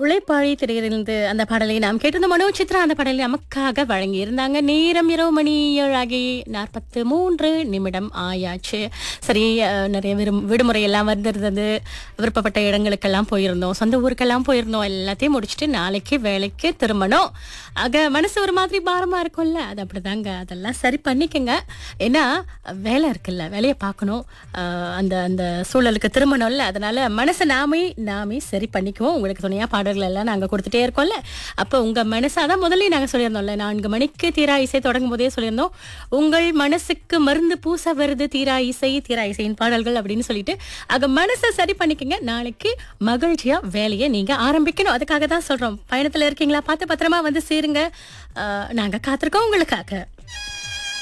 உழைப்பாழி திரையிலிருந்து அந்த பாடலை நாம் கேட்டிருந்த மனோ சித்ரா அந்த பாடலை நமக்காக வழங்கி இருந்தாங்க நேரம் இரவு மணி ஏழாகி நாற்பத்து மூன்று நிமிடம் ஆயாச்சு சரி அஹ், நிறைய விரும் விடுமுறை எல்லாம் வந்திருந்தது விருப்பப்பட்ட இடங்களுக்கெல்லாம் போயிருந்தோம் சொந்த ஊருக்கெல்லாம் போயிருந்தோம் எல்லாத்தையும் முடிச்சுட்டு நாளைக்கு வேலைக்கு திரும்பணும் ஆக மனசு ஒரு மாதிரி பாரமா இருக்கும்ல அது அப்படிதாங்க அதெல்லாம் சரி பண்ணிக்கங்க ஏன்னா வேலை இருக்குல்ல வேலையை பார்க்கணும் அஹ், அந்த அந்த சூழலுக்கு திரும்பணும்ல அதனால மனசை நாமே நாமே சரி பண்ணிக்குவோம் உங்களுக்கு துணையா பாடல்கள் எல்லாம் நாங்க கொடுத்துட்டே இருக்கோம்ல அப்போ உங்க மனசு அதான் முதல்ல நாங்க சொல்லியிருந்தோம்ல நான்கு மணிக்கு தீரா இசை தொடங்கும் போதே சொல்லியிருந்தோம் உங்கள் மனசுக்கு மருந்து பூச வருது தீரா இசை தீரா இசையின் பாடல்கள் அப்படின்னு சொல்லிட்டு ஆக மனசை சரி பண்ணிக்கங்க நாளைக்கு மகிழ்ச்சியா வேலையை நீங்க ஆரம்பிக்கணும் அதுக்காக தான் சொல்றோம் பயணத்துல இருக்கீங்களா பார்த்து பத்திரமா வந்து சேருங்க அஹ், நாங்க காத்திருக்கோம் உங்களுக்காக